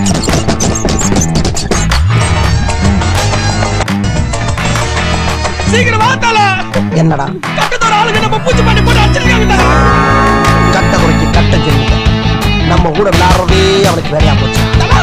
சீக்கிரம் வாத்தால என்னடா கட்டத்தோட ஆளுங்க நம்ம பூச்சி பண்ணி போட்டு அடிச்சிருக்காங்க கட்ட குறைக்கு கட்ட தெரியுங்க நம்ம கூட விளையாடுறதே அவனுக்கு வேறையா போச்சு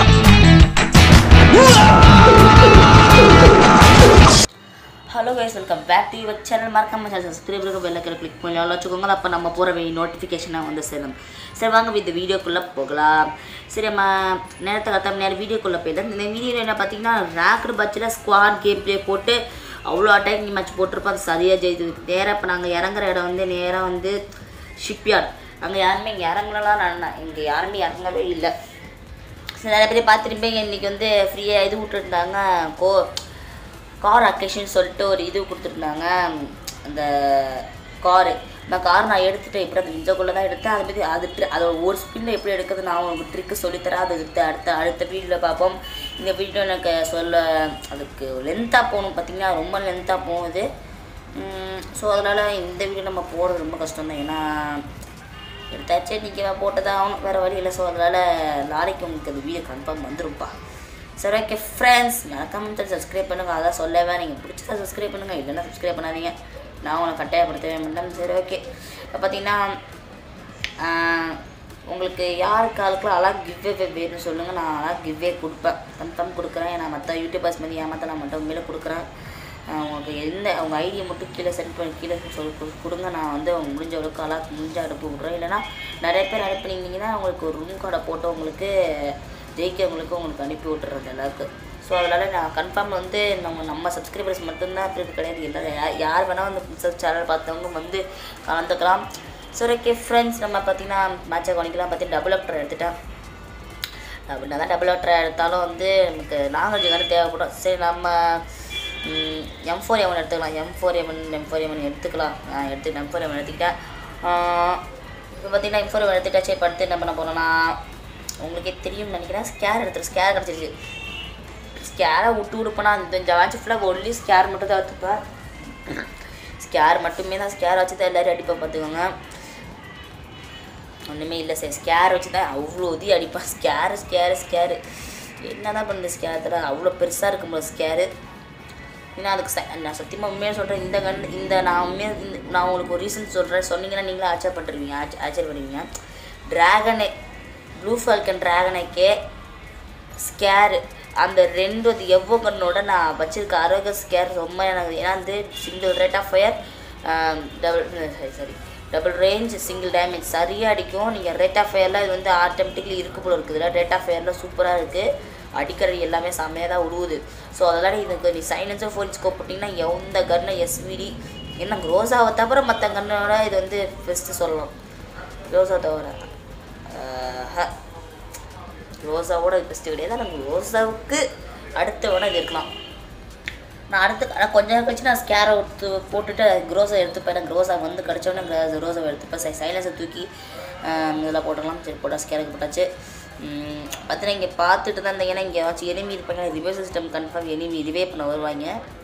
hello guys welcome back to your channel மறக்காம சேனல் சப்ஸ்கிரைப் இருக்க பெல்லைக்கிற கிளிக் பண்ணி அவ்வளோ வச்சுக்கோங்க அப்போ நம்ம போகிற வெய் நோட்டிஃபிகேஷனாக வந்து சேரும் சரி வாங்க இந்த வீடியோக்குள்ளே போகலாம் சரி நம்ம நேரத்தை கத்தாம நேரம் வீடியோக்குள்ளே போயிடலாம் இந்த வீடியோவில் என்ன பார்த்தீங்கன்னா ரேக்கடு பட்சில் ஸ்குவாட் கேம் ப்ளே போட்டு அவ்வளோ அட்டாக்கிங் மேட்ச் போட்டிருப்போம் அது சரியாக ஜெயித்து நேராக இப்போ நாங்கள் இறங்குற இடம் வந்து நேராக வந்து ஷிப்யார்ட் அங்கே யாருமே இங்கே இறங்கலாம் நான் இங்கே யாருமே இறங்கவே இல்லை சரி நிறைய பேர் பார்த்துருப்பீங்க இன்றைக்கி வந்து ஃப்ரீயாக இது விட்டுருந்தாங்க கோ கார் அக்கேஷன் சொல்லிட்டு ஒரு இது கொடுத்துருந்தாங்க அந்த காரு நான் கார் நான் எடுத்துட்டேன் எப்படி அந்த விஞ்சக்குள்ளே தான் எடுத்தேன் அது மாதிரி அது tri- அதோட ஒரு ஸ்பின்னில் எப்படி எடுக்கிறது நான் உங்களுக்கு ட்ரிக்கு சொல்லித்தரேன் அது அடுத்த அடுத்த அடுத்த வீடியோவில் பார்ப்போம் இந்த வீடியோ எனக்கு சொல்ல அதுக்கு லென்த்தாக போகணும் பார்த்தீங்கன்னா ரொம்ப லென்த்தாக போகுது ஸோ அதனால் இந்த வீடியோ நம்ம போகிறது ரொம்ப கஷ்டம் தான் ஏன்னா எடுத்தாச்சு நிற்க போட்டு தான் ஆகணும் வேறு வழி இல்லை ஸோ அதனால் நாளைக்கு உங்களுக்கு அந்த வீடியோ கன்ஃபார்ம் வந்துரும்ப்பா சரி ஓகே ஃப்ரெண்ட்ஸ் மறக்காம சப்ஸ்கிரைப் பண்ணுங்கள் அதான் சொல்லவே நீங்கள் பிடிச்சதா சப்ஸ்கிரைப் பண்ணுங்கள் இல்லைன்னா சப்ஸ்கிரைப் பண்ணாதீங்க நான் உங்களை கட்டாயப்படுத்தவே மாட்டேன் சரி ஓகே இப்போ பார்த்தீங்கன்னா ஆஹ், உங்களுக்கு யாருக்கு ஆளுக்குலாம் அழகாக கிவ்வே வேணும்னு சொல்லுங்கள் நான் அழகாக கிவ்வே கொடுப்பேன் கன்ஃபார்ம் கொடுக்குறேன் நான் மற்ற யூடியூபர்ஸ் மாதிரி ஏமாத்த நான் மட்டும் உண்மையில கொடுக்குறேன் ஆஹ், உங்களுக்கு எந்த அவங்க ஐடியை மட்டும் கீழே சென்ட் பண்ணி கீழே சொல்லி கொடு- கொடுங்க நான் வந்து அவங்க முடிஞ்ச அளவுக்கு அழகாக முடிஞ்ச அனுப்பி விட்றேன் இல்லைன்னா நிறைய பேர் அனுப்புனீங்கன்னா உங்களுக்கு ஒரு ரூம் கார்டை போட்டு உங்களுக்கு ஜெயிக்கிறவங்களுக்கு உங்களுக்கு அனுப்பி விட்டுறது எல்லாருக்கும் ஸோ அதனால் நான் கன்ஃபார்ம் வந்து நம்ம நம்ம சப்ஸ்கிரைபர்ஸ் மட்டும்தான் அப்படி இது கிடையாது எல்லாரும் யா- யார் வேணால் வந்து புதுசாக சேனல் பார்த்தவங்க வந்து கலந்துக்கலாம் சரி ஓகே ஃப்ரெண்ட்ஸ் நம்ம பார்த்தீங்கன்னா மேட்சை கவனிக்கலாம் பார்த்தீங்கன்னா டபுள் அப்டர் எடுத்துட்டேன் அப்படின்னா தான் டபுள் அப்டர் எடுத்தாலும் வந்து நமக்கு நாங்கள் தானே தேவைப்படும் சரி நம்ம எம் ஃபோர் எவன் எடுத்துக்கலாம் எம் ஃபோர் எவன் எம் ஃபோர் எவன் எடுத்துக்கலாம் நான் எடுத்து எம் ஃபோர் எவன் எடுத்துக்கிட்டேன் இப்போ பார்த்தீங்கன்னா எம் ஃபோர் எவன் எடுத்துக்கிட்டா சரி படுத்து என்ன பண்ண போகிறோம்னா உங்களுக்கே தெரியும்னு நினைக்கிறேன் ஸ்கேர் எடுத்துரு ஸ்கேர் கிடச்சிருக்கு ஸ்கேரை விட்டு விடுப்பேனா இந்த இந்த மேட்ச் ஃபுல்லாக ஒன்லி ஸ்கேர் மட்டும் தான் எடுத்துப்பேன் ஸ்கேர் மட்டுமே தான் ஸ்கேர் வச்சு தான் எல்லோரும் அடிப்பேன் பார்த்துக்கோங்க ஒன்றுமே இல்லை சார் ஸ்கேர் வச்சு தான் அவ்வளோ இது அடிப்பேன் ஸ்கேரு ஸ்கேரு ஸ்கேரு என்ன தான் பண்ணுது ஸ்கேர் தர அவ்வளோ பெருசாக இருக்கும்போது ஸ்கேரு ஏன்னா அதுக்கு ச- நான் சத்தியமாக உண்மையாக சொல்கிறேன் இந்த கன் இந்த நான் உண்மையாக இந்த நான் உங்களுக்கு ஒரு ரீசன் சொல்கிறேன் சொன்னீங்கன்னா நீங்களே ஆச்சரியப்பட்டுருவீங்க ஆச்ச ஆச்சரியப்படுவீங்க ட்ராகனே ப்ளூ ஃபால்கன் ட்ராகனைக்கே ஸ்கேரு அந்த ரெண்டு அது எவ்வளோ கண்ணோட நான் வச்சிருக்க ஆரோக்கிய ஸ்கேர் ரொம்ப எனக்கு ஏன்னா வந்து single rate of fire double sorry sorry double range single damage சரியாக அடிக்கும் நீங்கள் ரேட் ஆஃப் ஃபயரில் இது வந்து ஆட்டோமேட்டிக்லி இருக்கு போல இருக்குதுல ரேட் ஆஃப் ஃபயரில் சூப்பராக இருக்குது அடிக்கிறது எல்லாமே செம்மையாக தான் உழுவுது ஸோ அதனால் இதுக்கு நீ சைலன்ஸோ ஃபோன் ஸ்கோப் போட்டிங்கன்னா எந்த கன்னு எஸ்விடி என்ன க்ரோஸாவை தவிர மற்ற கன்னோட இது வந்து பெஸ்ட்டு சொல்லலாம் க்ரோஸா தவிர ஆஹ், ரோசாவோட பெஸ்ட்டு கிடையாது ஆனால் ரோசாவுக்கு அடுத்தவன இது இருக்கலாம் நான் அடுத்து ஆனால் கொஞ்ச நேரம் கழிச்சு நான் ஸ்கேரை எடுத்து போட்டுட்டு க்ரோஸை எடுத்துப்பேன் எனக்கு ரோசா வந்து கிடச்சோன்னே ரோஸாவை எடுத்துப்பேன் சை சைலன்ஸை தூக்கி ஆஹ், இதெல்லாம் போட்டுடலாம் சரி போட்டால் ஸ்கேருக்கு போட்டாச்சு பார்த்தீங்கன்னா இங்கே பார்த்துட்டு தான் இருந்தேன் ஏன்னா இங்கே ஏதாச்சும் எனிமி இருப்பாங்க ரிவே சிஸ்டம் கன்ஃபார்ம் எனிமி ரிவே பண்ண வருவாங்க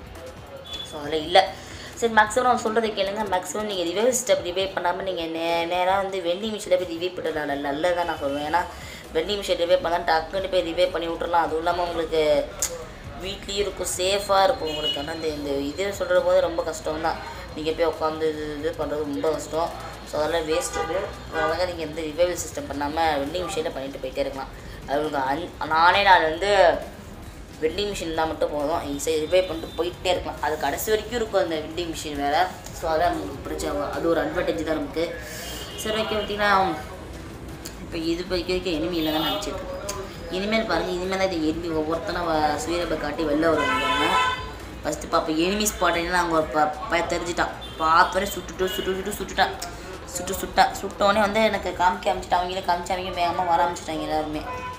ஸோ அதில் இல்லை சரி மேக்ஸிமம் நான் சொல்கிறத கேளுங்க மேக்ஸிமம் நீங்கள் ரிவே சிஸ்டம் ரிவே பண்ணாமல் நீங்கள் நே நேராக வந்து வெண்டிங் மிஷினில் போய் ரிவே பண்ணுறது நல்ல நல்லதான் நான் சொல்லுவேன் ஏன்னா வெண்டிங் மிஷின் ரிவே பண்ணால் டக்குன்னு போய் ரிவே பண்ணி விட்டுறலாம் அதுவும் இல்லாமல் உங்களுக்கு வீட்லேயும் இருக்கும் சேஃபாக இருக்கும் உங்களுக்கு ஆனால் இந்த இந்த இது சொல்கிற போது ரொம்ப கஷ்டம் தான் நீங்கள் போய் உட்காந்து இது இது பண்ணுறது ரொம்ப கஷ்டம் ஸோ அதெல்லாம் வேஸ்ட் இது அதனால நீங்கள் எந்த ரிவைவல் சிஸ்டம் பண்ணாமல் வெண்டிங் மிஷினில் பண்ணிட்டு போயிட்டே இருக்கலாம் அது உங்களுக்கு அன் நானே நான் வந்து வெண்டிங் மிஷின் இருந்தால் மட்டும் போதும் ஈஸியாக ரிவே பண்ணிட்டு போயிட்டே இருக்கலாம் அது கடைசி வரைக்கும் இருக்கும் அந்த வெண்டிங் மிஷின் வேறு ஸோ அதான் நமக்கு பிரச்சனை அது ஒரு அட்வான்டேஜ் தான் நமக்கு சரி ஓகே பார்த்தீங்கன்னா இப்போ இது வரைக்கும் வரைக்கும் எனிமி இல்லை தான் நினச்சிட்டு இருக்கேன் இனிமேல் பாருங்கள் இனிமேல் தான் இது எனிமி ஒவ்வொருத்தனும் வ- சுயரபை காட்டி வெளில வருவாங்க ஃபஸ்ட்டு பார்ப்போம் எனிமி ஸ்பாட்டிங்கன்னா அங்கே ஒரு ப பய தெரிஞ்சிட்டான் பார்த்தோன்னே சுட்டுட்டு சுட்டு சுட்டு சுட்டுட்டான் சுட்டு சுட்டான் சுட்டோடனே வந்து எனக்கு காமிக்க ஆரம்பிச்சிட்டான் அவங்களே காமிச்சு அவங்க வேகமாக வர ஆரம்பிச்சிட்டாங்க எல்லாருமே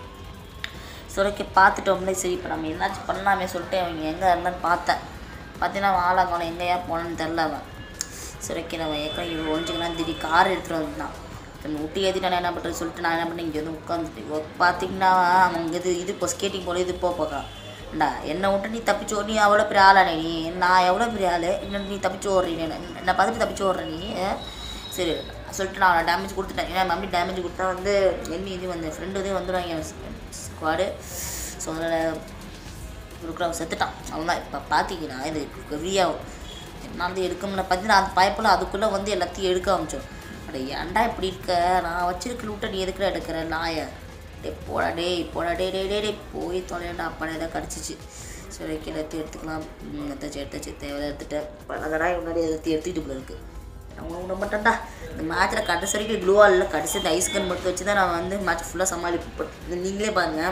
சுரக்கி பார்த்துட்டோம்ல சரி இப்போ நம்ம என்னாச்சும் பண்ணாமே சொல்லிட்டு அவங்க எங்கே இருந்தான்னு பார்த்தேன் பார்த்தீங்கன்னா அவன் ஆளாங்கணும் எங்கேயா போனான்னு தெரில அவன் சுரக்கி நம்ம ஏற்கனவே இவன் ஒழிஞ்சிக்கலாம் திடீர் கார் எடுத்துகிட்டு வந்தான் தன் விட்டு ஏற்றிட்டு நான் என்ன பண்ணுறது சொல்லிட்டு நான் என்ன பண்ணேன் இங்கே வந்து உட்காந்துட்டு பார்த்தீங்கன்னா அவன் இங்கே இது இது இப்போ ஸ்கேட்டிங் போல இது போ போக்கான் டா என்னை விட்டு நீ தப்பிச்சு ஓடி நீ அவ்வளோ பெரிய ஆளானே நீ நான் எவ்வளோ பெரிய ஆள் இன்னும் நீ தப்பிச்சு ஓடுறீங்க என்னை பார்த்துட்டு தப்பிச்சு ஓடுற நீ அஹ்? சரி சொல்லிட்டு நான் டேமேஜ் கொடுத்துட்டேன் ஏன்னா மம்மி டேமேஜ் கொடுத்தா வந்து எண்ணி இது வந்து ஃப்ரெண்டு இதே வந்துடுவாங்க ஸ்குவாடு ஸோ அதில் இருக்கிற செத்துட்டான் அவ்வளோதான் இப்போ பார்த்தீங்கன்னா இது ஃப்ரீயாகும் என்னால் எடுக்க முடியல பார்த்தீங்கன்னா அந்த பயப்பில் அதுக்குள்ளே வந்து எல்லாத்தையும் எடுக்க ஆரம்பிச்சோம் அட ஏன்டா இப்படி இருக்க நான் வச்சிருக்க லூட்டை நீ எதுக்குடா எடுக்கிற நாயை டே போடா டேய் போடா டே டே டே டே போய் தொலைண்டா அப்பா ஏதாவது கிடச்சிச்சு சரி ஓகே எல்லாத்தையும் எடுத்துக்கலாம் ம், எடுத்தாச்சு எடுத்தாச்சு தேவை எடுத்துட்டேன் பழகடா முன்னாடி எல்லாத்தையும் எடுத்துக்கிட்டு போல இருக்கு அவங்க விட மாட்டேன்டா இந்த மேட்ச்சில் கடைசி வரைக்கும் க்ளூவால் இல்லை கடைசி இந்த ஐஸ் கன் மட்டும் வச்சு தான் நான் வந்து மேட்ச் ஃபுல்லாக சமாளிப்பேன் இது நீங்களே பாருங்கள்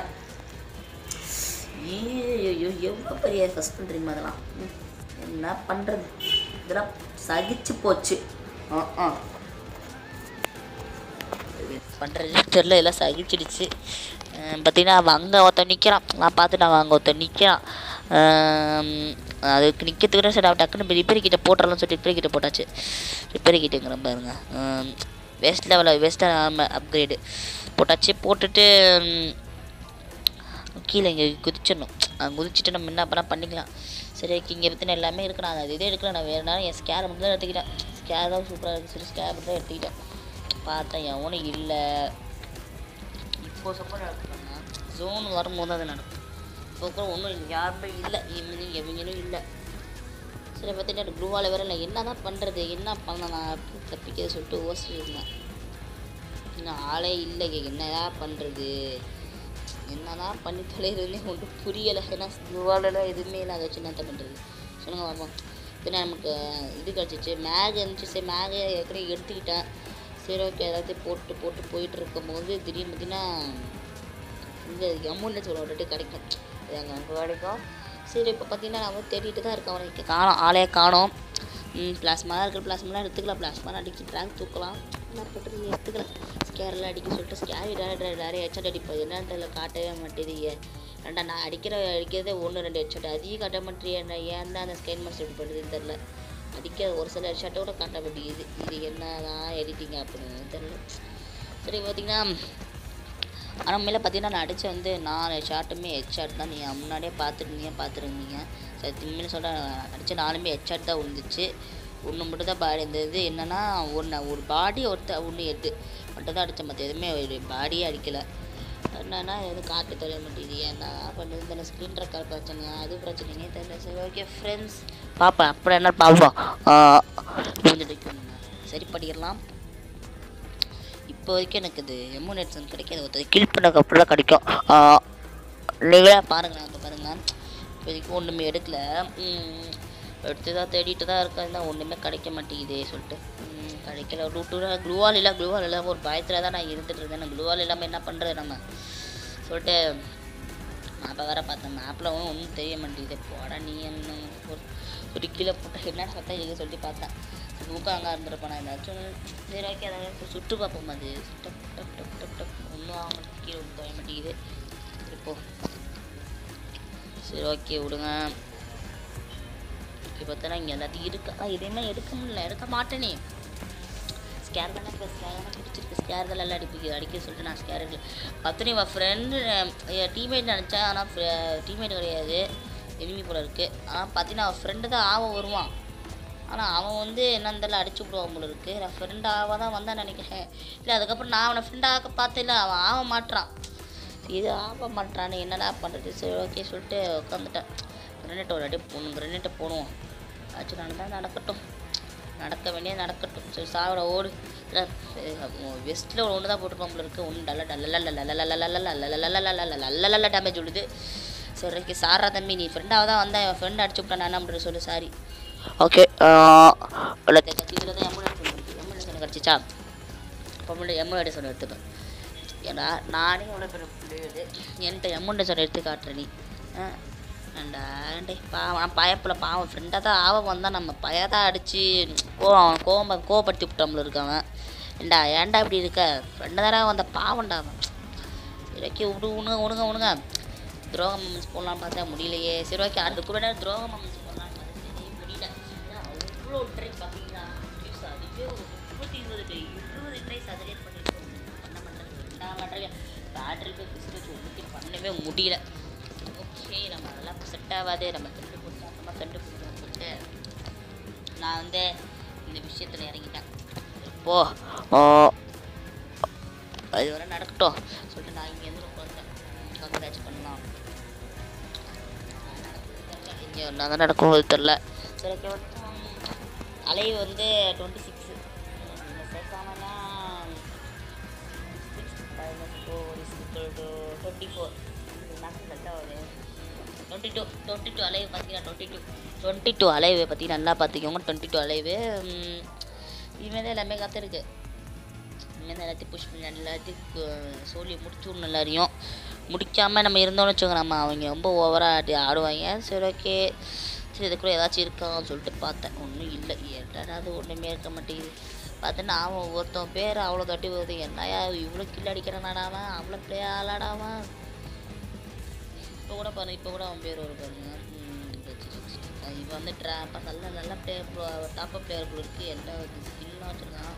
ஐயோ எவ்வளோ பெரிய கஷ்டம் தெரியுமா அதெல்லாம் ம், என்ன பண்ணுறது இதெல்லாம் சகிச்சு போச்சு ஆ ஆ பண்ணுறது தெரில எல்லாம் சகிச்சிடுச்சு அஹ் பார்த்தீங்கன்னா அவன் அங்கே ஒருத்தன் நிற்கிறான் நான் பார்த்துட்டு அவன் அங்கே ஒருத்தன் நிற்கிறான் அதுக்கு நிற்கிறதுக்கு சரி அவன் டக்குன்னு ரிப்பேர் கிட்ட போட்டுறலாம் சொல்லி ரிப்பேர் கிட்ட போட்டாச்சு ரிப்பேர் கிட்டங்கிற பாருங்க வேஸ்ட் லெவலில் வேஸ்ட்டாக அப்கிரேடு போட்டாச்சு போட்டுட்டு ம், கீழே இங்கே குதிச்சிடணும் அங்கே குதிச்சுட்டு நம்ம என்ன பண்ணால் பண்ணிக்கலாம் சரி ஓகே இங்கே பற்றின எல்லாமே இருக்கு நான் அது இதே எடுக்கல நான் வேறு நேரம் என் ஸ்கேர் மட்டும் தான் எடுத்துக்கிட்டேன் ஸ்கேர் தான் சூப்பராக இருக்குது சரி ஸ்கேர் மட்டும் தான் எடுத்துக்கிட்டேன் பார்த்தேன் எவனும் இல்லை இப்போ சப்போர்ட் நடக்குதுன்னா ஜோன் வரும்போது அது நடக்கும் இப்போ கூட ஒன்றும் இல்லை யாருமே இல்லை இவங்களும் எவங்களும் இல்லை சரி பார்த்துட்டு க்ளூவால் வேற இல்லை என்ன தான் பண்ணுறது என்ன பண்ணலாம் அப்படின்னு தப்பிக்க சொல்லிட்டு யோசிச்சுட்டு இருந்தேன் இன்னும் ஆளே இல்லை என்னதான் பண்ணுறது என்னதான் பண்ணி தொலைகிறதுனே ஒன்றும் புரியலை ஏன்னா க்ளூவாலெல்லாம் எதுவுமே இல்லை அதை வச்சு என்னத்த பண்ணுறது சொல்லுங்கள் பார்ப்போம் பின்ன நமக்கு இது கிடச்சிச்சு மேக் இருந்துச்சு சரி மேகை ஏற்கனவே எடுத்துக்கிட்டேன் சரி ஓகே எல்லாத்தையும் போட்டு போட்டு போயிட்டு இருக்கும்போது திடீர்னு பார்த்தீங்கன்னா இந்த அமௌண்ட்னு சொல்ல ஒரு கிடைக்கும் இது அங்கே அங்கே கிடைக்கும் சரி இப்போ பார்த்தீங்கன்னா நான் வந்து தேடிட்டு தான் இருக்கேன் அவனுக்கு காணோம் ஆளே காணோம் பிளாஸ்மா இருக்கிற பிளாஸ்மாலாம் எடுத்துக்கலாம் பிளாஸ்மா அடிச்சு ட்ராக் தூக்கலாம் என்ன பண்ணுறது எடுத்துக்கலாம் ஸ்கேர்லாம் அடிக்க சொல்லிட்டு ஸ்கேர் டேரக்ட் நிறைய ஹெட்ஷாட் அடிப்போம் என்னன்னு தெரியல காட்டவே மாட்டேதுங்க ரெண்டா நான் அடிக்கிற அடிக்கிறதே ஒன்று ரெண்டு ஹெட்ஷாட் அதிகம் காட்ட மாட்டேன் என்ன ஏன் தான் அந்த ஸ்கேன் மாஸ்டர் இப்படி பண்ணுறதுன்னு தெரில அடிக்க ஒரு சில ஹெட்ஷாட்டை கூட காட்ட மாட்டேங்குது இது என்ன தான் எடிட்டிங் அப்படின்னு தெரில சரி பார்த்தீங்கன்னா ஆனால் உண்மையில பார்த்தீங்கன்னா நான் அடித்த வந்து நாலு ஷாட்டுமே ஹெட் ஷாட் தான் நீங்கள் முன்னாடியே பார்த்துருந்தீங்க பார்த்துருந்தீங்க சரி உண்மையில சொல்ல அடித்த நாலுமே ஹெட் ஷாட் தான் விழுந்துச்சு ஒன்று மட்டும் தான் பாடி இருந்தது என்னென்னா ஒன்று ஒரு பாடி ஒருத்த ஒன்று எட்டு மட்டும் தான் அடித்தேன் மற்ற எதுவுமே ஒரு பாடியே அடிக்கலை என்னன்னா எது காட்டு தொலைய மாட்டேங்குது ஏன்னா பண்ணுறது இந்த ஸ்க்ரீன் ரெக்கார்ட் பிரச்சனையா அது பிரச்சனைனே தெரியல சரி ஓகே ஃப்ரெண்ட்ஸ் பார்ப்பேன் அப்புறம் என்ன பார்ப்போம் கொஞ்சம் சரி பண்ணிடலாம் இப்போ வரைக்கும் எனக்கு இது எமோனேட்ஸன் கிடைக்காது ஒருத்தர் கில் பண்ணக்கு அப்புறம் தான் கிடைக்கும் ஆஹ் நீங்களே பாருங்களேன் இப்போ பாருங்களேன் இப்போதைக்கு ஒன்றுமே எடுக்கல ம், எடுத்து தான் தேடிட்டு தான் இருக்கேன் தான் ஒன்றுமே கிடைக்க மாட்டேங்குதே சொல்லிட்டு ம், கிடைக்கல ரூட்டு க்ளூவால் இல்லை க்ளூவால் இல்லாமல் ஒரு பயத்தில் தான் நான் இருந்துட்டு இருந்தேன் க்ளூவால் இல்லாமல் என்ன பண்ணுறது நம்ம சொல்லிட்டு மேப்பை வேற பார்த்தேன் மேப்பில் ஒன்றும் தெரிய மாட்டேங்குது போடா நீ என்ன ஒரு ஒரு கீழே போட்டால் என்ன சத்தம் இருக்கு சொல்லிட்டு பார்த்தேன் தூக்கம் அங்கே இருந்திருப்பேன் ஏதாச்சும் சரி ஓகே அதை இப்போ சுட்டு பார்ப்போம் அது டப் டப் டப் டப் டப் ஒன்றும் ஆக மாட்டேங்குது கீழே ஒன்றும் தொலைய மாட்டேங்குது இப்போ சரி ஓகே விடுங்க இப்போ பார்த்தா இங்கே எல்லாத்தையும் இருக்கா எதையுமே எடுக்க முடியல எடுக்க மாட்டேனே ஸ்கேர் தானே இப்போ ஸ்கேர் தானே பிடிச்சிருக்கு ஸ்கேர் தான் எல்லாம் அடிப்பிக்கு அடிக்க சொல்லிட்டு நான் ஸ்கேர் எடுக்கல பத்தினி இவன் ஃப்ரெண்டு டீம்மேட் நினச்சேன் ஆனால் டீம்மேட் கிடையாது எனிமி போல இருக்குது ஆனால் பார்த்தீங்கன்னா அவன் ஃப்ரெண்டு தான் ஆவ வருவான் ஆனால் அவன் வந்து என்னன்னு தெரியல அடிச்சு விடுவான் போல இருக்குது நான் ஃப்ரெண்ட் ஆவ தான் வந்தான் நினைக்கிறேன் இல்லை அதுக்கப்புறம் நான் அவனை ஃப்ரெண்டாக பார்த்தேன் அவன் ஆக மாட்றான் இது ஆக மாட்றான்னு என்னடா பண்ணுறது சரி ஓகே சொல்லிட்டு உட்காந்துட்டேன் கிரனேட் ஒரு அடி போகணும் கிரனேட்டை போடுவோம் ஆச்சு நடந்தால் நடக்கட்டும் நடக்க வேண்டிய நடக்கட்டும் சரி சாவர ஓடு வெஸ்ட்டில் ஒன்று தான் போட்டுருப்பான் போல இருக்கு ஒன்று டல்ல டல்ல டேமேஜ் விடுது சரி ஓகே சாரா தம்பி நீ ஃப்ரெண்டாக தான் வந்தேன் என் ஃப்ரெண்ட் அடிச்சு விட்டான் நான் நம்பர் சொல்லு சாரி ஓகே இதில் தான் எம்எல்ஏ எம்எல்ஏ கிடச்சிச்சா அப்போ மட்டும் எம்எல்ஏ சொன்ன எடுத்துப்பேன் ஏன்னா நானே எவ்வளோ பெரிய பிள்ளைகள் என்கிட்ட எம்எல்ஏ சொன்ன எடுத்து காட்டுற நீ ஆ அண்டாண்டே பாவம் நான் பயப்பில் பாவம் ஃப்ரெண்டாக தான் ஆவ வந்தால் நம்ம பயதான் அடித்து கோவம் கோவம் கோவப்படுத்தி விட்டோம்ல இருக்கவன் ஏண்டா ஏன்டா இப்படி இருக்க ஃப்ரெண்டு தானே வந்த பாவம்டா அவன் சரி ஓகே விடு உணுங்க உணுங்க உணுங்க துரோக மம்மன்ஸ் போடலான்னு பார்த்தா முடியலையே சரி ஓகே அதுக்கு கூட துரோக மம்மன்ஸ் போடலான்னு பார்த்தா சரி முடியல ஏன்னா அவ்வளோ ட்ரை பார்த்தீங்கன்னா views அதுவே ஒரு முப்பத்தி இருபது ட்ரை இருபது ட்ரைஸ் அதிலே பண்ணியிருக்கோம் பண்ண மாட்டேன் ரெண்டாம் பண்ணுறேன் பேட்டரி போய் பிஸ்ட் வச்சு ஒன்றுத்தையும் பண்ணவே முடியல ஓகே நம்ம அதெல்லாம் செட் ஆகாது நம்ம ஃப்ரெண்டு கொடுத்தா அப்புறமா ஃப்ரெண்டு கொடுக்கணும் சொல்லிட்டு நான் வந்து இந்த விஷயத்தில் இறங்கிட்டேன் போ ஓ அது வரை நடக்கட்டும் சொல்லிட்டு நான் இங்கேருந்து உட்காந்தேன் ஏதாச்சும் பண்ணலாம் இங்கே என்ன தான் நடக்கும் தெரில சரி ஓகே அலை வந்து டுவெண்ட்டி சிக்ஸ் சேர்க்காமனா twenty four twenty two twenty two அலைவு பார்த்தீங்கன்னா டுவெண்ட்டி டூ டுவெண்ட்டி டூ அலைவு பற்றி நல்லா பார்த்துக்கோங்க டுவெண்ட்டி டூ அலைவு இனிமேல் தான் எல்லாமே கற்றுருக்கு இனிமேல் தான் எல்லாத்தையும் புஷ் பண்ணி எல்லாத்தையும் கு- சொல்லி முடிச்சுடணும் எல்லாரையும் முடிக்காமல் நம்ம இருந்தோம்னு வச்சுக்கோங்க நம்ம அவங்க ரொம்ப ஓவராக ஆடுவாங்க சரி ஓகே சரி இதுக்குள்ள ஏதாச்சும் இருக்கான்னு சொல்லிட்டு பார்த்தேன் ஒன்றும் இல்லை ஏட்டாடாது ஒன்றுமே இருக்க மாட்டேங்குது பார்த்தேன்னா அவன் ஒருத்தன் பேர் அவ்வளோ தட்டி வருது என்னையா இவ்வளோ கில் அடிக்கிறானாடாவன் அவ்வளோ பிளே ஆளாடாவன் இப்போ கூட பாருங்க இப்போ கூட அவன் பேர் ஒரு பாருங்க ம், இவன் வந்து ட்ரா நல்ல நல்ல பிளேயர் டாப் பிளேயர் போல இருக்கு எல்லா ஸ்கில்லாம் வச்சுருக்கான்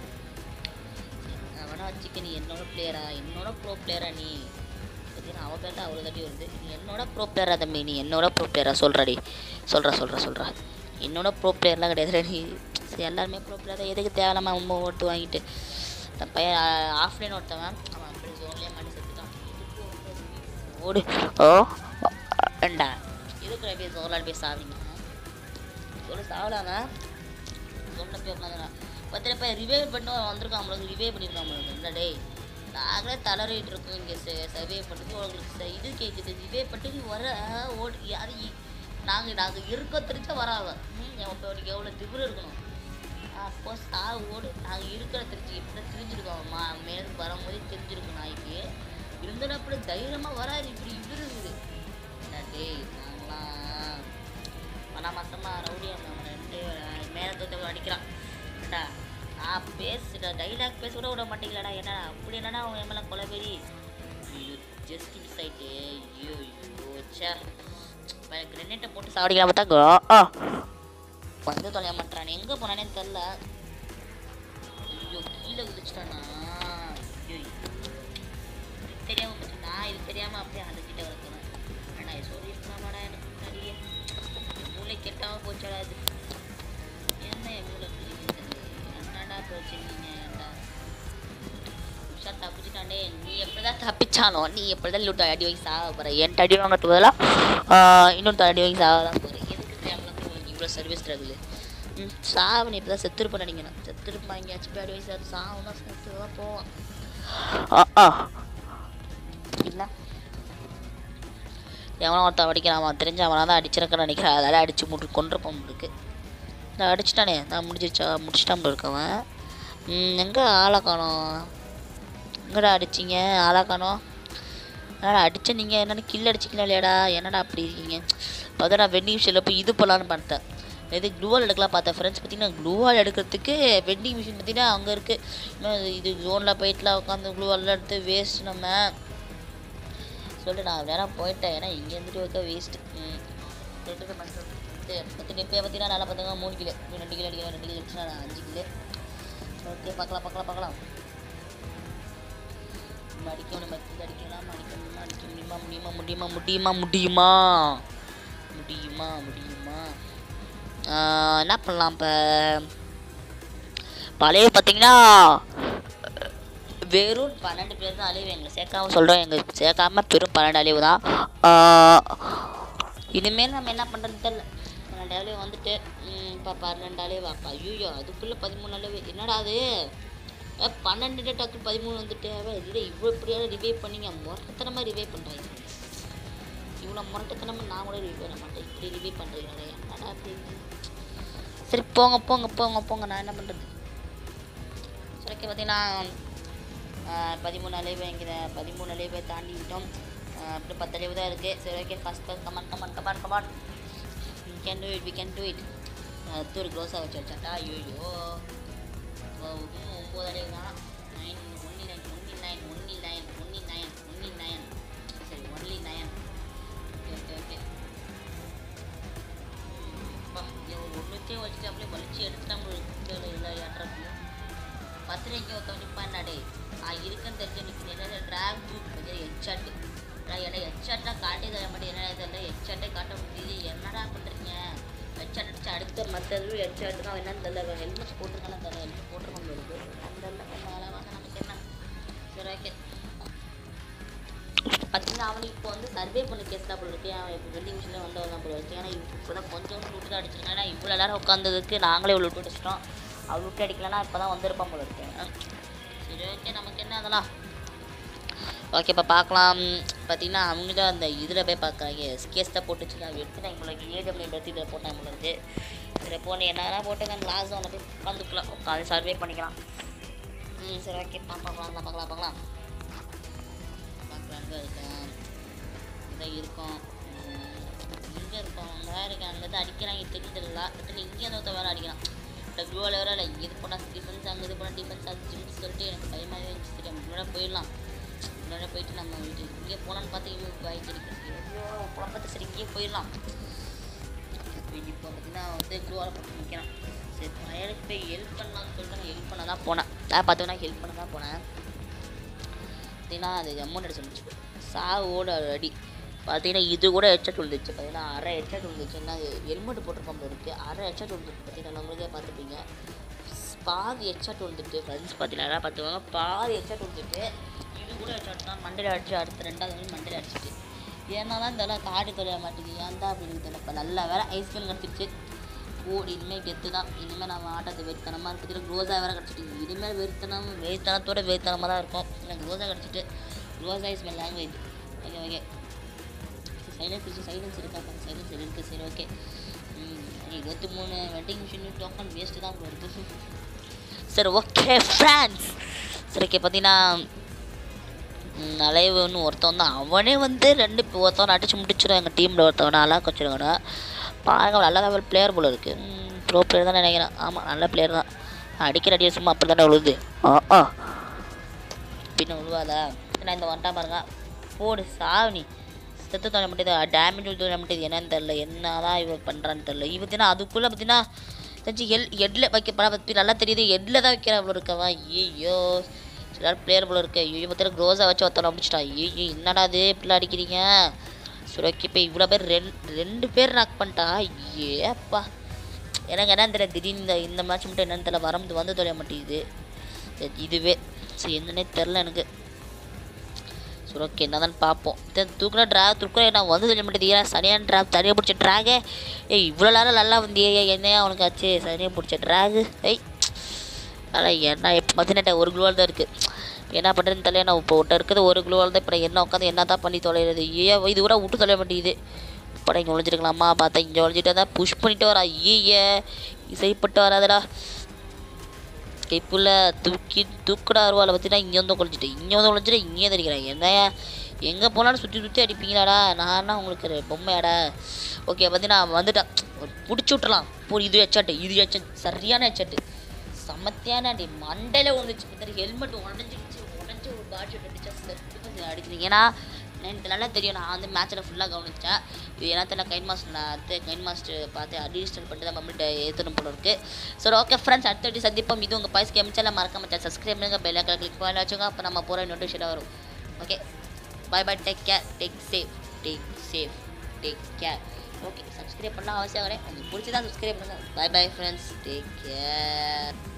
அவனா வச்சுக்க நீ என்னோட பிளேயரா என்னோட ப்ரோ பிளேயரா நீ பார்த்தீங்கன்னா அவன் பேர் தான் அவ்வளோ தட்டி வருது நீ என்னோட ப்ரோ பிளேயரா தம்பி நீ என்னோட ப்ரோ பிளேயரா சொல்கிறாடி சொல்கிறா சொல்கிறா சொல்கிறா என்னோட ப்ரோ பிளேயர்லாம் கிடையாது நீ சரி எல்லாருமே ப்ரோ பிளேயர் தான் எதுக்கு தேவையில்லாம ரொம்ப ஓட்டு வாங்கிட்டு அந்த பையன் ஆஃப்லைன் ஒருத்தவன் அவன் அப்படி ஜோன்லேயே மாட்டி செத்துட்டான் ஓடு ஓ ஏண்டா இருக்கிற போய் ஜோலால் போய் சாவிங்க சொல்லு சாவலாங்க சொன்ன போய் உட்காந்துடா பத்திர போய் ரிவைவ் பண்ணி வந்திருக்கான் நம்மளுக்கு ரிவைவ் பண்ணியிருக்கான் நம்மளுக்கு இல்லை டேய் நாங்களே தளறிட்டு இருக்கோம் இங்கே சர்வே பண்ணுறது உங்களுக்கு ச- இது கேட்குது ரிவே பண்ணி நீ வர ஓடி அது நாங்கள் நாங்கள் இருக்க தெரிஞ்சா வராங்க ம் இப்போ உனக்கு எவ்வளோ திமிரு இருக்கணும் அப்போ சா ஓடு நாங்கள் இருக்கிற தெரிஞ்சு இப்படி தெரிஞ்சிருக்கோம் மா மேலுக்கு வரும்போதே தெரிஞ்சிருக்கும் நாய்க்கு இருந்தாலும் அப்படி தைரியமாக வராது இப்படி இப்படி இருக்குது என்ன டேய் நாங்களாம் மன மாசமாக ரவுடி அவன் ரெண்டு மேலே தூத்த அடிக்கிறான் ஏண்டா நான் பேசுடா டைலாக் பேச கூட விட மாட்டேங்கிறடா என்னடா அப்படி என்னடா அவன் என் மேலே கொலபெரி ஐயோ ஜஸ்ட் மிஸ் ஆயிட்டு ஐயோ ஐயோ சே கிரெனேட்டை போட்டு சாவடிக்கலாம் பார்த்தா ஆ வந்து தொலைய மாட்டான் எங்கே போனானே தெரில ஐயோ கீழே குதிச்சிட்டானா ஐயோ இது தெரியாம போச்சு நான் இது தெரியாம அப்படியே அந்த கிட்ட வளர்க்கணும் ஆனா இது சொல்லியிருக்கலாமாடா எனக்கு முன்னாடியே என் மூளை கெட்டாம போச்சாடா அது என்ன என் மூளை பிடிக்குது என்னடா போச்சு நீங்க ஏன்டா உஷா தப்பிச்சுட்டாண்டே நீ எப்படிதான் தப்பிச்சானோ நீ எப்படிதான் லூட்டு அடி வாங்கி சாக போற என் அடி வாங்கிறது பதிலாக இன்னொரு அடி வாங்கி சாக தான் போகிறேன் எதுக்கு தேவையில்லாம உங்களுக்கு இவ்வளோ சர்வீஸ் ட்ரகிள் ம் சாவு நீ இப்போ தான் செத்துருப்ப நினைக்கிறேன் செத்துருப்பான் எங்கேயாச்சும் போய் அடி வாங்கி சார் சாவுனா செத்து தான் போவான் ஆ ஆ இல்லை எவனோ ஒருத்தன் அடிக்கிறான் அவன் தெரிஞ்ச அவனாக தான் அடிச்சிருக்கேன்னு நினைக்கிறேன் அதெல்லாம் அடிச்சு முட்டு கொண்டிருப்பான் இருக்கு நான் அடிச்சிட்டானே நான் முடிஞ்சிருச்சா முடிச்சிட்டான் போல இருக்கவன் எங்கே ஆளை காணோம் எங்கடா அடிச்சிங்க ஆளை காணோம் என்னடா அடிச்ச நீங்கள் என்னென்ன கில் அடிச்சிக்கலாம் இல்லையாடா என்னடா அப்படி இருக்கீங்க பார்த்தா நான் வெண்டிங் மிஷினில் போய் இது பண்ணலான்னு பார்த்தேன் இது க்ளூவால் எடுக்கலாம் பார்த்தேன் ஃப்ரெண்ட்ஸ் பார்த்தீங்கன்னா க்ளூவால் எடுக்கிறதுக்கு வெண்டிங் மிஷின் பார்த்தீங்கன்னா அங்கே இருக்குது இன்னும் இது ஜோனில் போயிட்டுலாம் உட்காந்து க்ளூவால் எடுத்து வேஸ்ட் நம்ம சொல்லு நான் வேணா போயிட்டேன் ஏன்னா இங்கே இருந்துட்டு வைக்க வேஸ்ட்டு ம் ரெண்டு மட்டும் பத்து இப்போ பார்த்தீங்கன்னா நல்லா பார்த்துங்க மூணு கிலோ இன்னும் ரெண்டு கிலோ அடிக்கலாம் ரெண்டு கிலோ அடிச்சுனா நான் அஞ்சு கிலோ ஓகே பார்க்கலாம் பார்க்கலாம் பார்க்கலாம் நம்ம அடிக்கணும் மத்தி அடிக்கலாம் அடிக்கணுமா அடிக்க முடியுமா முடியுமா முடியுமா முடியுமா முடியுமா முடியுமா முடியுமா ஆஹ் என்ன பண்ணலாம் இப்போ பழைய பார்த்தீங்கன்னா வெறும் பன்னெண்டு பேர் தான் அழிவு எங்களை சேர்க்காம சொல்கிறோம் எங்களுக்கு சேர்க்காம பெரும் பன்னெண்டு அழிவு தான் ஆஹ் இனிமேல் நம்ம என்ன பண்ணுறது தெரியல பன்னெண்டு அழிவு வந்துட்டு ம், இப்போ பன்னெண்டு அழிவு அப்பா ஐயோ அதுக்குள்ளே பதிமூணு அழிவு என்னடா அது ஏ, பன்னெண்டு டக்கு பதிமூணு வந்துட்டு இல்லை இவ்வளோ இப்படியாவது ரிவைவ் பண்ணீங்க முரட்டத்தனமாக ரிவைவ் பண்ணுறாங்க இவ்வளோ முரட்டத்தனமாக நான் கூட ரிவைவ் பண்ண மாட்டேன் இப்படி ரிவைவ் பண்ணுறீங்களே என்னடா அப்படி சரி போங்க போங்க போங்க போங்க நான் என்ன பண்ணுறது சரி ஓகே பார்த்தீங்கன்னா பதிமூணு அலைவு எங்கிற பதிமூணு அலைவை தாண்டிக்கிட்டோம் ஆஹ் அப்படி பத்து அலைவு தான் இருக்குது சரி okay first come on come on come on come on we can do it we can do it தூர் க்ளோஸாக வச்சு வச்சாட்டா ஐயோ ஒம்பது அலைவு தான் nine only nine only nine only nine only nine only nine சரி only nine okay okay okay ஒன்றுத்தையும் வச்சுட்டு அப்படியே வலிச்சு எடுத்துட்டா இல்லை ஏற்றப்போ பத்திரிக்கை ஒருத்தவன் நிற்பான்டாடே நான் இருக்குன்னு தெரிஞ்சு நிற்கிறேன் என்ன ட்ராக் குரூப் வந்து ஹெச்சாட்டு நான் என்ன ஹெச்சாட்னா காட்டே தர மாட்டேன் என்ன தெரியல ஹெச்சாட்டே காட்ட முடியுது என்னடா பண்ணுறீங்க ஹெச்சாட் அடிச்சு அடுத்த மற்றது ஹெச்சாட்டுனா என்னன்னு தெரியல ஹெல்மெட் போட்டிருக்கானே தெரியல ஹெல்மெட் போட்டிருக்கோம் இருக்கு அந்த வேலை வாங்க நமக்கு என்ன சரி ஓகே பார்த்தீங்கன்னா அவனுக்கு இப்போ வந்து சர்வே பண்ண கேஸ் தான் போல இருக்கு அவன் இப்போ வெண்டிங் மிஷினில் வந்து தான் போல இருக்கு ஏன்னா இப்போ தான் கொஞ்சம் விட்டு தான் அடிச்சிருக்கான் ஏன்னா இவ்வளோ நேரம் உட்காந்ததுக்கு நாங்களே இவ்வளோ விட்டு அடிச்சிட்டோம் அவள் விட்டு அடிக்கலன்னா இப்போ தான் வந்திருப்பான் போல இருக்கு சரி ஓகே நமக்கு என்ன அதெல்லாம் ஓகே இப்போ பார்க்கலாம் பார்த்தீங்கன்னா அவங்க தான் அந்த இதில் போய் பார்க்குறாங்க ஸ்கேஸ் தான் போட்டுச்சு நான் எடுத்துட்டேன் உங்களுக்கு ஏடபிள்யூ எடுத்து இதில் போட்டேன் போல இருக்கு இதில் போன என்னென்ன போட்டு அந்த லாஸ் ஒன்று போய் உட்காந்துக்கலாம் உட்காந்து சர்வே பண்ணிக்கலாம் ம் சரி ஓகே பார்க்கலாம் பார்க்கலாம் பார்க்கலாம் பார்க்கலாம் அங்கே இருக்கேன் இங்கே இருக்கோம் இங்கே இருக்கோம் அங்கே இருக்கேன் அங்கேருந்து அடிக்கிறாங்க தெரிஞ்சதில்ல பட் இங்கே வந்து வேறு அடிக்கிறான் இல்லை க்ளூவில் வேறு இல்லை இங்கே இது போனால் டிஃபென்ஸ் அங்கே இது போனால் டிஃபென்ஸ் அது ஜிம்ஸ் சொல்லிட்டு எனக்கு பயமாகவே இருந்துச்சு சரி முன்னாடி போயிடலாம் முன்னாடி போயிட்டு நம்ம வீட்டு இங்கே போகலான்னு பார்த்து இவங்க பாய்ச்சி அடிக்கிறது ஐயோ போலாம் பார்த்து சரி இங்கேயே போயிடலாம் இப்போ பார்த்தீங்கன்னா வந்து க்ளூவால் போட்டு நிற்கிறான் சரி பயலுக்கு போய் ஹெல்ப் பண்ணலாம்னு சொல்லிட்டு நான் ஹெல்ப் பண்ண தான் போனேன் நான் பார்த்தோன்னா ஹெல்ப் பண்ண தான் போனேன் பார்த்தீங்கன்னா அது அமௌண்ட் எடுத்து சொல்லிச்சு சாவோட அடி பார்த்தீங்கன்னா இது கூட ஹெட்செட் விழுந்துச்சு பார்த்தீங்கன்னா அரை ஹெட்செட் விழுந்துச்சு என்ன ஹெல்மெட் போட்டிருக்கோம் இருக்கு அரை ஹெட்செட் விழுந்துச்சு பார்த்தீங்கன்னா நம்மளுக்கே பார்த்துப்பீங்க பாதி ஹெட்செட் விழுந்துட்டு ஃப்ரெண்ட்ஸ் பார்த்தீங்கன்னா பார்த்துக்கோங்க பாதி ஹெட்செட் விழுந்துட்டு இது கூட ஹெட்செட் தான் மண்டையில் அடிச்சு அடுத்து ரெண்டாவது வந்து மண்டையில் அடிச்சிட்டு ஏன்னா தான் இந்த காடு தொலைய மாட்டேங்குது ஏன் தான் அப்படின்னு தெரியல இப்போ நல்ல வேலை ஐஸ்கிரீம் கிடச்சிருச்சு ஓடி இனிமேல் கெத்து தான் இனிமேல் நம்ம ஆட்டத்தை வெறித்தனமாக இருக்கிறது க்ரோஸாக வேறு கிடச்சிட்டு இனிமேல் வெறித்தனம் வெறித்தனத்தோட வெறித்தனமாக தான் இருக்கும் எனக்கு க்ரோஸாக கிடச்சிட்டு க்ரோஸா is my language okay okay silence silence இருக்கா சைலன்ஸ் இருக்குது சரி ஓகே இருபத்தி மூணு வெட்டிங் மிஷின் டோக்கன் வேஸ்ட்டு தான் போல இருக்கு சரி ஓகே ஃப்ரான்ஸ் சரி ஓகே பார்த்தீங்கன்னா அலைவன்னு ஒருத்தன் தான் அவனே வந்து ரெண்டு இப்போ ஒருத்தவனை அடிச்சு முடிச்சிடும் எங்கள் டீமில் ஒருத்தவனை அழகா வச்சுருக்கானு பாருங்க நல்ல லெவல் பிளேயர் போல இருக்குது ப்ரோ பிளேயர் தான் நினைக்கிறேன் ஆமாம் நல்ல பிளேயர் தான் அடிக்கிற அடியை சும்மா அப்படி தானே விழுது ஆ ஆ பின்ன விழுவாதா நான் இந்த வந்துட்டா பாருங்க போடு சாவணி செத்து தொலை மட்டும் டேமேஜ் தொலை மட்டும் என்னன்னு தெரில என்ன தான் இவன் பண்ணுறான்னு தெரில இவன் பார்த்தீங்கன்னா அதுக்குள்ளே பார்த்தீங்கன்னா தெரிஞ்சு எல் ஹெட்டில் வைக்க பற்றி நல்லா தெரியுது ஹெட்டில் தான் வைக்கிறா அவ்வளோ இருக்கவா ஐயோ சில பிளேயர் போல இருக்கு ஐயோ பார்த்தீங்கன்னா க்ரோஸாக வச்சு ஒருத்தனை முடிச்சிட்டா ஐயோ என்னடா அது இப்படிலாம் அடிக்கிறீங்க சரி ஓகே இப்போ இவ்வளோ பேர் ரெண்டு ரெண்டு பேர் நாக் பண்ணிட்டா ஏப்பா எனக்கு என்னன்னு தெரியல திடீர்னு இந்த இந்த மேட்ச் மட்டும் என்னன்னு தெரியல வரம்பு வந்து தொலைய மாட்டேங்குது சரி, இதுவே சரி என்னன்னே தெரில எனக்கு சரி ஓகே என்னதான் பார்ப்போம் தூக்குற ட்ராக் தூக்குற நான் வந்து சொல்ல மாட்டேது ஏன் சரியான ட்ராக் தனியாக பிடிச்ச ட்ராகே ஏய் இவ்வளோ நேரம் நல்லா வந்தியே ஏய், என்னையா உனக்கு ஆச்சு சரியாக பிடிச்ச ட்ராகு ஏய் ஆனால் என்ன இப்போ பதினெட்டு ஒரு குளோவால் தான் இருக்குது என்ன பண்ணுறதுன்னு தெரியல நான் இப்போ ஒட்ட இருக்குது ஒரு குளோவால் தான் இப்போ நான் என்ன உட்காந்து என்ன தான் பண்ணி தொலைகிறது ஏன் இது கூட விட்டு தொலைய மாட்டேங்குது இப்போ இங்கே ஒழிஞ்சிருக்கலாமா பார்த்தா இங்கே ஒழிஞ்சிட்டு தான் புஷ் பண்ணிட்டு வரா ஐயே இசைப்பட்டு வராதடா கைப்புள்ள தூக்கி தூக்குடா அருவாவில் பார்த்தீங்கன்னா இங்கே வந்து ஒழிச்சிட்டு இங்கே வந்து ஒழிச்சிட்டு இங்கே தெரிக்கிறேன் என்னையா எங்கே போனாலும் சுற்றி சுற்றி அடிப்பீங்களாடா நானா உங்களுக்கு ஒரு பொம்மையாடா ஓகே பார்த்தீங்கன்னா வந்துட்டான் பிடிச்சி விட்டுலாம் போ இது ஹெச்சாட்டு இது ஹெச்சாட் சரியான ஹெச்சாட்டு சமத்தியான அடி மண்டையில் விழுந்துச்சு பார்த்தா ஹெல்மெட் உடஞ்சிடுச்சு உடஞ்சி ஒரு பாட்சி அடிச்சா செத்து அடிச்சிருங்க ஏன்னா எனக்கு நல்லா தெரியும் நான் வந்து மேட்ச்சில் ஃபுல்லாக கவனிச்சேன் இது என்ன தெரியல கைன் மாஸ்டர் நான் அடுத்து கைன் மாஸ்டர் பார்த்து அடிஸ்டல் பண்ணிட்டு தான் மம்மிட்ட ஏற்றணும் போல இருக்கு சரி ஓகே ஃப்ரெண்ட்ஸ் அடுத்த வாட்டி சந்திப்போம் இது உங்கள் பாய்ஸ் கேம் சேனல் மறக்காம சப்ஸ்கிரைப் பண்ணுங்க பெல் ஐக்கன் கிளிக் பண்ணி வச்சுக்கோங்க அப்போ நம்ம போகிற நோட்டிஃபிகேஷன் வரும் okay bye bye take care take safe take safe take care okay subscribe பண்ணால் அவசியம் கிடையாது உங்களுக்கு பிடிச்சதா சப்ஸ்கிரைப் பண்ணுங்கள் bye bye friends take care